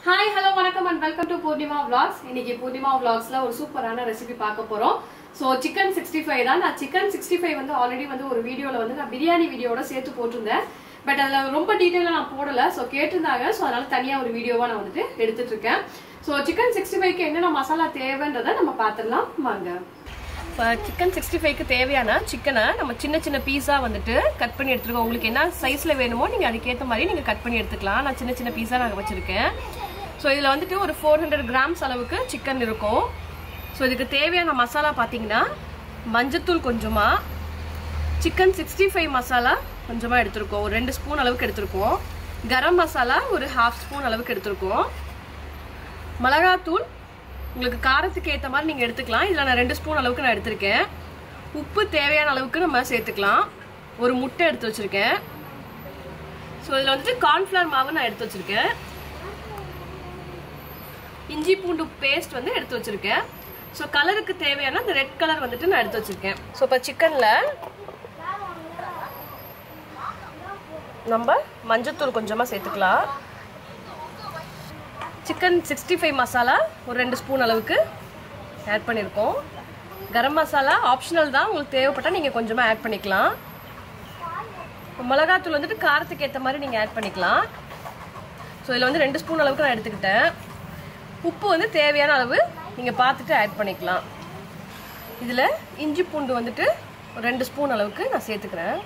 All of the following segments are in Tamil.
ஹாய் ஹலோ வணக்கம் and welcome to Purnima vlogs இன்னைக்கு பூர்ணிமா vlogsல ஒரு சூப்பரான ரெசிபி பார்க்க போறோம் ஸோ சிக்கன் சிக்ஸ்டி ஃபைவ் தான் நான் சிக்கன் சிக்ஸ்டி ஃபைவ் வந்து ஆல்ரெடி வந்து ஒரு வீடியோவில் வந்து நான் பிரியாணி வீடியோட சேர்த்து போட்டிருந்தேன் பட் அதில் ரொம்ப டீட்டெயிலாக நான் போடல ஸோ கேட்டிருந்தாங்க ஸோ அதனால தனியாக ஒரு வீடியோவாக நான் வந்துட்டு எடுத்துட்டு இருக்கேன் ஸோ சிக்கன் சிக்ஸ்டி ஃபைவ்க்கு என்னென்ன மசாலா தேவைன்றதை நம்ம பார்த்துடலாம் வாங்க இப்போ சிக்கன் சிக்ஸ்டி ஃபைவ்க்கு தேவையான சிக்கனை நம்ம சின்ன சின்ன பீஸாக வந்துட்டு கட் பண்ணி எடுத்துருக்கோம் உங்களுக்கு என்ன சைஸில் வேணுமோ நீங்கள் அதுக்கேற்ற மாதிரி நீங்கள் கட் பண்ணி எடுத்துக்கலாம் நான் சின்ன சின்ன பீஸாக நான் வச்சுருக்கேன் ஸோ இதில் வந்துட்டு ஒரு ஃபோர் ஹண்ட்ரட் கிராம்ஸ் அளவுக்கு சிக்கன் இருக்கும் ஸோ இதுக்கு தேவையான மசாலா பார்த்தீங்கன்னா மஞ்சத்தூள் கொஞ்சமாக சிக்கன் சிக்ஸ்டி ஃபைவ் மசாலா கொஞ்சமாக எடுத்திருக்கோம் ஒரு ரெண்டு ஸ்பூன் அளவுக்கு எடுத்திருக்கோம் கரம் மசாலா ஒரு ஹாஃப் ஸ்பூன் அளவுக்கு எடுத்திருக்கோம் மிளகாத்தூள் உங்களுக்கு காரத்துக்கு ஏற்ற மாதிரி நீங்கள் எடுத்துக்கலாம் இதில் நான் ரெண்டு ஸ்பூன் அளவுக்கு நான் எடுத்திருக்கேன் உப்பு தேவையான அளவுக்கு நம்ம சேர்த்துக்கலாம் ஒரு முட்டை எடுத்து வச்சுருக்கேன் ஸோ இதில் வந்துட்டு கார்ன்ஃப்ளவர் மாவு நான் எடுத்து வச்சுருக்கேன் இஞ்சி பூண்டு பேஸ்ட் வந்து எடுத்து வச்சுருக்கேன் ஸோ கலருக்கு தேவையான இந்த ரெட் கலர் வந்துட்டு நான் எடுத்து வச்சுருக்கேன் ஸோ இப்போ சிக்கனில் நம்ம மஞ்சத்தூள் கொஞ்சமாக சேர்த்துக்கலாம் சிக்கன் சிக்ஸ்டி ஃபைவ் மசாலா ஒரு ரெண்டு ஸ்பூன் அளவுக்கு ஆட் பண்ணியிருக்கோம் கரம் மசாலா ஆப்ஷனல் தான் உங்களுக்கு தேவைப்பட்டால் நீங்கள் கொஞ்சமாக ஆட் பண்ணிக்கலாம் மிளகாத்தூள் வந்துட்டு காரத்துக்கு ஏற்ற மாதிரி நீங்கள் ஆட் பண்ணிக்கலாம் ஸோ இதில் வந்து ரெண்டு ஸ்பூன் அளவுக்கு நான் எடுத்துக்கிட்டேன் உப்பு வந்து தேவையான அளவு நீங்கள் பார்த்துட்டு ஆட் பண்ணிக்கலாம் இதில் இஞ்சி பூண்டு வந்துட்டு ஒரு ரெண்டு ஸ்பூன் அளவுக்கு நான் சேர்த்துக்கிறேன்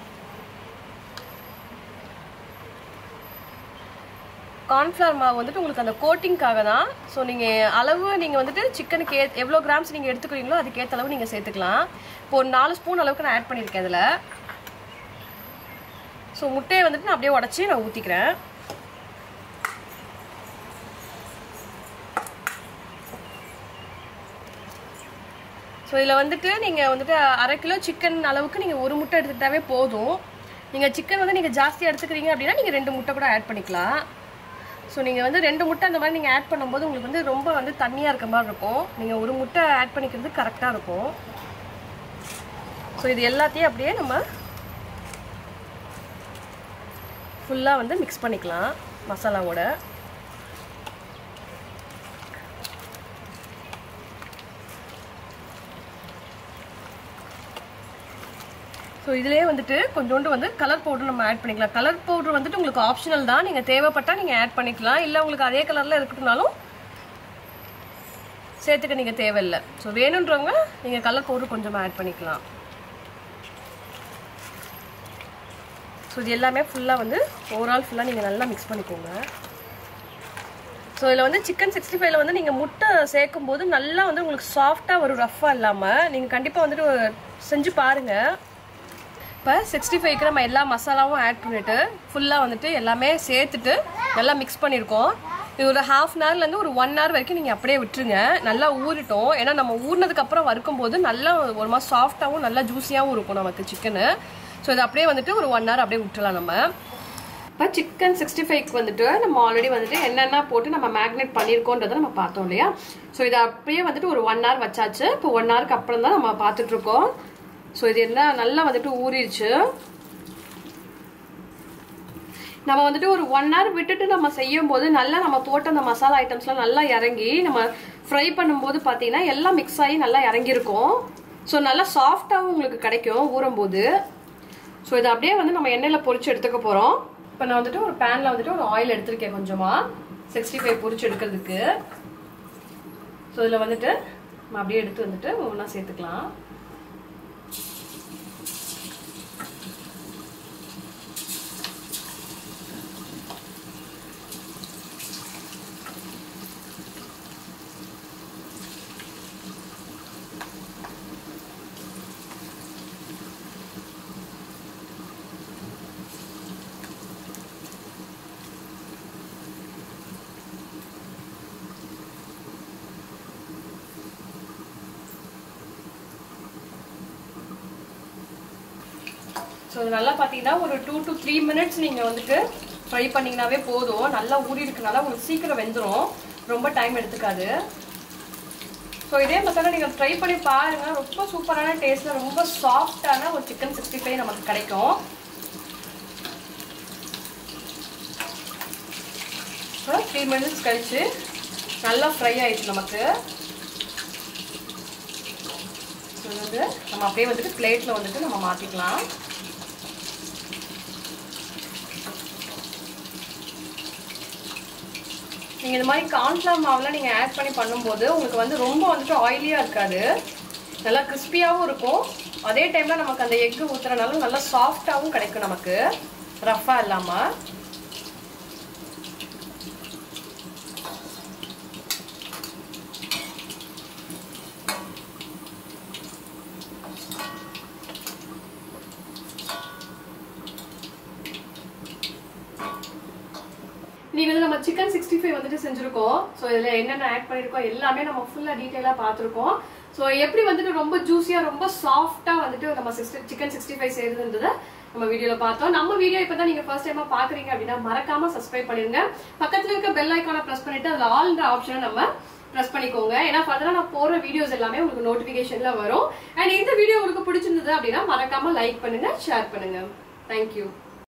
கார்ன்ஃப்ளவர் மாவு வந்துட்டு உங்களுக்கு அந்த கோட்டிங்காக தான் ஸோ நீங்கள் அளவு நீங்கள் வந்துட்டு சிக்கனுக்கு ஏ எவ்வளோ கிராம்ஸ் நீங்கள் எடுத்துக்கிறீங்களோ அதுக்கேற்ற அளவு நீங்கள் சேர்த்துக்கலாம் இப்போ ஒரு நாலு ஸ்பூன் அளவுக்கு நான் ஆட் பண்ணியிருக்கேன் இதில் ஸோ முட்டையை வந்துட்டு நான் அப்படியே உடச்சி நான் ஊற்றிக்கிறேன் ஸோ இதில் வந்துட்டு நீங்கள் வந்துட்டு அரை கிலோ சிக்கன் அளவுக்கு நீங்கள் ஒரு முட்டை எடுத்துக்கிட்டாவே போதும் நீங்கள் சிக்கன் வந்து நீங்கள் ஜாஸ்தியாக எடுத்துக்கிறீங்க அப்படின்னா நீங்கள் ரெண்டு முட்டை கூட ஆட் பண்ணிக்கலாம் ஸோ நீங்கள் வந்து ரெண்டு முட்டை அந்த மாதிரி நீங்கள் ஆட் பண்ணும்போது உங்களுக்கு வந்து ரொம்ப வந்து தண்ணியாக இருக்க மாதிரி இருக்கும் நீங்கள் ஒரு முட்டை ஆட் பண்ணிக்கிறது கரெக்டாக இருக்கும் ஸோ இது எல்லாத்தையும் அப்படியே நம்ம ஃபுல்லாக வந்து மிக்ஸ் பண்ணிக்கலாம் மசாலாவோட ஸோ இதிலே வந்துட்டு கொஞ்சோண்டு வந்து கலர் பவுடர் நம்ம ஆட் பண்ணிக்கலாம் கலர் பவுடர் வந்துட்டு உங்களுக்கு ஆப்ஷனல் தான் நீங்கள் தேவைப்பட்டால் நீங்கள் ஆட் பண்ணிக்கலாம் இல்லை உங்களுக்கு அதே கலரில் இருக்கட்டும்னாலும் சேர்த்துக்க நீங்கள் தேவையில்லை ஸோ வேணுன்றவங்க நீங்கள் கலர் பவுடர் கொஞ்சமாக ஆட் பண்ணிக்கலாம் ஸோ இது எல்லாமே ஃபுல்லாக வந்து ஓவரால் ஃபுல்லாக நீங்கள் நல்லா மிக்ஸ் பண்ணிக்கோங்க ஸோ இதில் வந்து சிக்கன் சிக்ஸ்டி ஃபைவ்ல வந்து நீங்கள் முட்டை சேர்க்கும் போது நல்லா வந்து உங்களுக்கு சாஃப்டாக வரும் ரஃப்பாக இல்லாமல் நீங்கள் கண்டிப்பாக வந்துட்டு செஞ்சு பாருங்கள் இப்போ சிக்ஸ்டி ஃபைவ்க்கு நம்ம எல்லா மசாலாவும் ஆட் பண்ணிவிட்டு ஃபுல்லாக வந்துட்டு எல்லாமே சேர்த்துட்டு நல்லா மிக்ஸ் பண்ணியிருக்கோம் இது ஒரு ஹாஃப் அன் ஹவர்லேருந்து ஒரு ஒன் ஹவர் வரைக்கும் நீங்கள் அப்படியே விட்டுருங்க நல்லா ஊறிட்டோம் ஏன்னா நம்ம ஊறினதுக்கப்புறம் வறுக்கும்போது நல்லா ஒரு மாதிரி சாஃப்டாகவும் நல்லா ஜூஸியாகவும் இருக்கும் நமக்கு சிக்கனு ஸோ இது அப்படியே வந்துட்டு ஒரு ஒன் ஹவர் அப்படியே விட்டுலாம் நம்ம இப்போ சிக்கன் சிக்ஸ்டி ஃபைவ்க்கு வந்துட்டு நம்ம ஆல்ரெடி வந்துட்டு என்னென்ன போட்டு நம்ம மேக்னேட் பண்ணியிருக்கோன்றதை நம்ம பார்த்தோம் இல்லையா ஸோ இதை அப்படியே வந்துட்டு ஒரு ஒன் ஹவர் வச்சாச்சு இப்போ ஒன் ஹவருக்கு அப்புறம் தான் நம்ம பார்த்துட்ருக்கோம் ஸோ இது என்ன நல்லா வந்துட்டு ஊறிடுச்சு நம்ம வந்துட்டு ஒரு ஒன் ஹவர் விட்டுட்டு நம்ம செய்யும் போது நல்லா நம்ம போட்ட அந்த மசாலா ஐட்டம்ஸ்லாம் நல்லா இறங்கி நம்ம ஃப்ரை பண்ணும்போது பார்த்தீங்கன்னா எல்லாம் மிக்ஸ் ஆகி நல்லா இறங்கியிருக்கும் ஸோ நல்லா சாஃப்டாகவும் உங்களுக்கு கிடைக்கும் ஊறும்போது ஸோ இதை அப்படியே வந்து நம்ம எண்ணெயில் பொரிச்சு எடுத்துக்க போகிறோம் இப்போ நான் வந்துட்டு ஒரு பேனில் வந்துட்டு ஒரு ஆயில் எடுத்திருக்கேன் கொஞ்சமாக சிக்ஸ்டி ஃபைவ் பொரிச்சு எடுக்கிறதுக்கு ஸோ இதில் வந்துட்டு நம்ம அப்படியே எடுத்து வந்துட்டு ஒன்றா சேர்த்துக்கலாம் ஸோ இது நல்லா பார்த்தீங்கன்னா ஒரு டூ டு த்ரீ மினிட்ஸ் நீங்கள் வந்துட்டு ஃப்ரை பண்ணிங்கனாவே போதும் நல்லா ஊறி இருக்கனால உங்களுக்கு சீக்கிரம் வெந்துடும் ரொம்ப டைம் எடுத்துக்காது ஸோ இதே மசாலா நீங்கள் ட்ரை பண்ணி பாருங்கள் ரொம்ப சூப்பரான டேஸ்ட்டில் ரொம்ப சாஃப்டான ஒரு சிக்கன் சிக்ஸ்டி ஃபைவ் நமக்கு கிடைக்கும் த்ரீ ஃபிஃப்டீன் மினிட்ஸ் கழிச்சு நல்லா ஃப்ரை ஆயிடுச்சு நமக்கு இது வந்து நம்ம அப்படியே வந்துட்டு பிளேட்டில் வந்துட்டு நம்ம மாற்றிக்கலாம் நீங்கள் இந்த மாதிரி கார்ன்ஃப்ளவர் மாவுலாம் நீங்கள் ஆட் பண்ணி பண்ணும்போது உங்களுக்கு வந்து ரொம்ப வந்துட்டு ஆயிலியாக இருக்காது நல்லா கிறிஸ்பியாகவும் இருக்கும் அதே டைமில் நமக்கு அந்த எக்கு ஊற்றுறனால நல்லா சாஃப்டாகவும் கிடைக்கும் நமக்கு ரஃப்பாக இல்லாமல் இன்னைக்கு வந்து நம்ம சிக்கன் சிக்ஸ்டி ஃபைவ் வந்துட்டு செஞ்சுருக்கோம் ஸோ இதில் என்னென்ன ஆட் பண்ணியிருக்கோம் எல்லாமே நம்ம ஃபுல்லாக டீட்டெயிலாக பார்த்துருக்கோம் ஸோ எப்படி வந்துட்டு ரொம்ப ஜூஸியாக ரொம்ப சாஃப்டாக வந்துட்டு நம்ம சிக்ஸ்டி சிக்கன் சிக்ஸ்டி ஃபைவ் செய்யறதுன்றதை நம்ம வீடியோவில் பார்த்தோம் நம்ம வீடியோ இப்போ தான் நீங்கள் ஃபர்ஸ்ட் டைமாக பார்க்குறீங்க அப்படின்னா மறக்காம சப்ஸ்கிரைப் பண்ணிருங்க பக்கத்தில் இருக்க பெல் ஐக்கானை ப்ரெஸ் பண்ணிட்டு அதில் ஆல்ன்ற ஆப்ஷனை நம்ம ப்ரெஸ் பண்ணிக்கோங்க ஏன்னா ஃபர்தராக நான் போகிற வீடியோஸ் எல்லாமே உங்களுக்கு நோட்டிஃபிகேஷனில் வரும் அண்ட் இந்த வீடியோ உங்களுக்கு பிடிச்சிருந்தது அப்படின்னா மறக்காம லைக் பண்ணுங்க ஷேர் பண்ணுங்க தேங்க்யூ